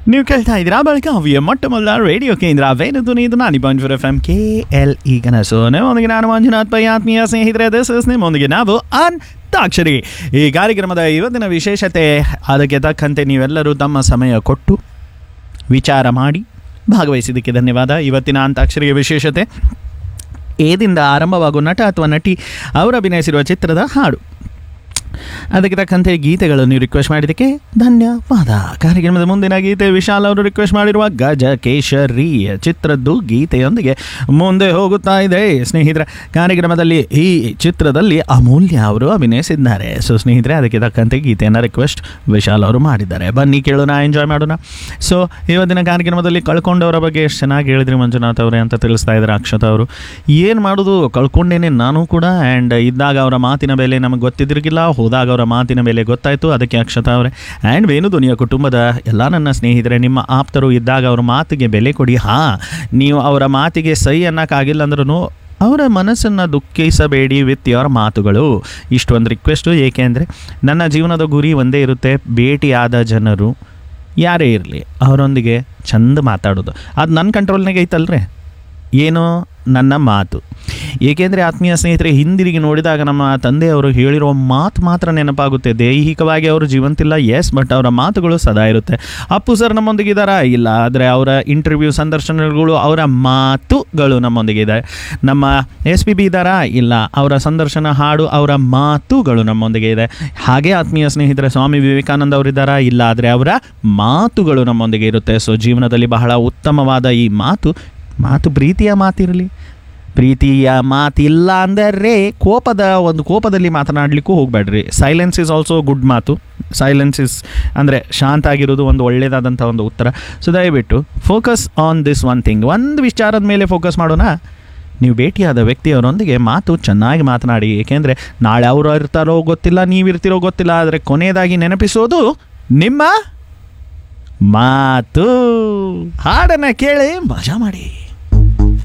ನೀವು ಕೇಳ್ತಾ ಇದ್ದೀರಾ ಬೆಳಗಾವಿಯ ಮೊಟ್ಟ ಮೊದಲ ರೇಡಿಯೋ ಕೇಂದ್ರ ವೇಣುಧ್ವನಿ ಇದು ನಾನು Banjur F M K L ಈ ಕನಸು ನಿಮ್ಮೊಂದಿಗೆ ನಾನು ಮಂಜುನಾಥ್ ಪೈ ಆತ್ಮೀಯ ಸ್ನೇಹಿತರೆ ದಿಸ್ ಇಸ್ ನಿಮ್ಮೊಂದಿಗೆ ನಾವು ಅಂತಾಕ್ಷರಿ ಈ ಕಾರ್ಯಕ್ರಮದ ಇವತ್ತಿನ ವಿಶೇಷತೆ ಅದಕ್ಕೆ ತಕ್ಕಂತೆ ನೀವೆಲ್ಲರೂ ತಮ್ಮ ಸಮಯ ಕೊಟ್ಟು ವಿಚಾರ ಮಾಡಿ ಭಾಗವಹಿಸಿದ್ದಕ್ಕೆ ಧನ್ಯವಾದ ಇವತ್ತಿನ ಅಂತಾಕ್ಷರಿಗೆ ವಿಶೇಷತೆ ಏದಿಂದ ಆರಂಭವಾಗುವ ನಟ ಅಥವಾ ನಟಿ ಅವರು ಅಭಿನಯಿಸಿರುವ ಚಿತ್ರದ ಹಾಡು ಅದಕ್ಕೆ ತಕ್ಕಂತೆ ಗೀತೆಗಳನ್ನು ನೀವು ರಿಕ್ವೆಸ್ಟ್ ಮಾಡಿದ್ದಕ್ಕೆ ಧನ್ಯವಾದ ಕಾರ್ಯಕ್ರಮದ ಮುಂದಿನ ಗೀತೆ ವಿಶಾಲ್ ಅವರು ರಿಕ್ವೆಸ್ಟ್ ಮಾಡಿರುವ ಗಜ ಕೇಶರಿ ಚಿತ್ರದ್ದು ಗೀತೆಯೊಂದಿಗೆ ಮುಂದೆ ಹೋಗುತ್ತಾ ಇದೆ ಸ್ನೇಹಿತರ ಕಾರ್ಯಕ್ರಮದಲ್ಲಿ ಈ ಚಿತ್ರದಲ್ಲಿ ಅಮೂಲ್ಯ ಅವರು ಅಭಿನಯಿಸಿದ್ದಾರೆ ಸೊ ಸ್ನೇಹಿತರೆ ಅದಕ್ಕೆ ತಕ್ಕಂತೆ ಗೀತೆಯನ್ನು ರಿಕ್ವೆಸ್ಟ್ ವಿಶಾಲ್ ಅವರು ಮಾಡಿದ್ದಾರೆ ಬನ್ನಿ ಕೇಳೋಣ ಎಂಜಾಯ್ ಮಾಡೋಣ ಸೊ ಇವತ್ತಿನ ಕಾರ್ಯಕ್ರಮದಲ್ಲಿ ಕಳ್ಕೊಂಡವರ ಬಗ್ಗೆ ಎಷ್ಟು ಚೆನ್ನಾಗಿ ಹೇಳಿದ್ರಿ ಮಂಜುನಾಥ್ ಅವರೇ ಅಂತ ತಿಳಿಸ್ತಾ ಇದ್ದಾರೆ ಅಕ್ಷತಾ ಅವರು ಏನು ಮಾಡೋದು ಕಳ್ಕೊಂಡೇನೆ ನಾನು ಕೂಡ ಆ್ಯಂಡ್ ಇದ್ದಾಗ ಅವರ ಮಾತಿನ ಬೆಲೆ ನಮಗೆ ಗೊತ್ತಿದ್ದಿರಲಿಲ್ಲ ಹೋದಾಗ ಅವರ ಮಾತಿನ ಬೆಲೆ ಗೊತ್ತಾಯಿತು ಅದಕ್ಕೆ ಅಕ್ಷತಾ ಅವರೇ ಆ್ಯಂಡ್ ವೇಣು ದುನಿಯ ಕುಟುಂಬದ ಎಲ್ಲ ನನ್ನ ಸ್ನೇಹಿತರೆ ನಿಮ್ಮ ಆಪ್ತರು ಇದ್ದಾಗ ಅವ್ರ ಮಾತಿಗೆ ಬೆಲೆ ಕೊಡಿ ಹಾಂ ನೀವು ಅವರ ಮಾತಿಗೆ ಸೈ ಅನ್ನೋಕ್ಕಾಗಿಲ್ಲ ಅಂದ್ರೂ ಅವರ ಮನಸ್ಸನ್ನು ದುಃಖಿಸಬೇಡಿ ವಿತ್ ಯುವರ್ ಮಾತುಗಳು ಇಷ್ಟೊಂದು ರಿಕ್ವೆಸ್ಟು ಏಕೆಂದರೆ ನನ್ನ ಜೀವನದ ಗುರಿ ಒಂದೇ ಇರುತ್ತೆ ಭೇಟಿಯಾದ ಜನರು ಯಾರೇ ಇರಲಿ ಅವರೊಂದಿಗೆ ಚಂದ ಮಾತಾಡೋದು ಅದು ನನ್ನ ಕಂಟ್ರೋಲ್ನಾಗೆ ಐತಲ್ರಿ ಏನು ನನ್ನ ಮಾತು ಏಕೆಂದರೆ ಆತ್ಮೀಯ ಸ್ನೇಹಿತರೆ ಹಿಂದಿರುಗಿ ನೋಡಿದಾಗ ನಮ್ಮ ತಂದೆಯವರು ಹೇಳಿರೋ ಮಾತು ಮಾತ್ರ ನೆನಪಾಗುತ್ತೆ ದೈಹಿಕವಾಗಿ ಅವರು ಜೀವಂತಿಲ್ಲ ಎಸ್ ಬಟ್ ಅವರ ಮಾತುಗಳು ಸದಾ ಇರುತ್ತೆ ಅಪ್ಪು ಸರ್ ನಮ್ಮೊಂದಿಗಿದ್ದಾರಾ ಇಲ್ಲ ಆದರೆ ಅವರ ಇಂಟರ್ವ್ಯೂ ಸಂದರ್ಶನಗಳು ಅವರ ಮಾತುಗಳು ನಮ್ಮೊಂದಿಗೆ ನಮ್ಮ ಎಸ್ ಪಿ ಬಿ ಇದ್ದಾರಾ ಇಲ್ಲ ಅವರ ಸಂದರ್ಶನ ಹಾಡು ಅವರ ಮಾತುಗಳು ನಮ್ಮೊಂದಿಗೆ ಇದೆ ಹಾಗೆ ಆತ್ಮೀಯ ಸ್ನೇಹಿತರೆ ಸ್ವಾಮಿ ವಿವೇಕಾನಂದ ಅವರಿದ್ದಾರಾ ಇಲ್ಲ ಆದರೆ ಅವರ ಮಾತುಗಳು ನಮ್ಮೊಂದಿಗೆ ಇರುತ್ತೆ ಸೊ ಜೀವನದಲ್ಲಿ ಬಹಳ ಉತ್ತಮವಾದ ಈ ಮಾತು ಮಾತು ಪ್ರೀತಿಯ ಮಾತಿರಲಿ ಪ್ರೀತಿಯ ಮಾತಿಲ್ಲ ಅಂದರೆ ಕೋಪದ ಒಂದು ಕೋಪದಲ್ಲಿ ಮಾತನಾಡಲಿಕ್ಕೂ ಹೋಗಬೇಡ್ರಿ ಸೈಲೆನ್ಸ್ ಇಸ್ ಆಲ್ಸೋ ಗುಡ್ ಮಾತು ಸೈಲೆನ್ಸ್ ಇಸ್ ಅಂದರೆ ಶಾಂತ ಆಗಿರೋದು ಒಂದು ಒಳ್ಳೆಯದಾದಂಥ ಒಂದು ಉತ್ತರ ಸೊ ದಯವಿಟ್ಟು focus on this one thing ಒಂದು ವಿಚಾರದ ಮೇಲೆ ಫೋಕಸ್ ಮಾಡೋಣ ನೀವು ಭೇಟಿಯಾದ ವ್ಯಕ್ತಿಯವರೊಂದಿಗೆ ಮಾತು ಚೆನ್ನಾಗಿ ಮಾತನಾಡಿ ಏಕೆಂದರೆ ನಾಳೆ ಅವರು ಇರ್ತಾರೋ ಗೊತ್ತಿಲ್ಲ ನೀವಿರ್ತಿರೋ ಗೊತ್ತಿಲ್ಲ ಆದರೆ ಕೊನೆಯದಾಗಿ ನೆನಪಿಸೋದು ನಿಮ್ಮ ಮಾತು ಹಾಡನ್ನು ಕೇಳಿ ಮಜಾ ಮಾಡಿ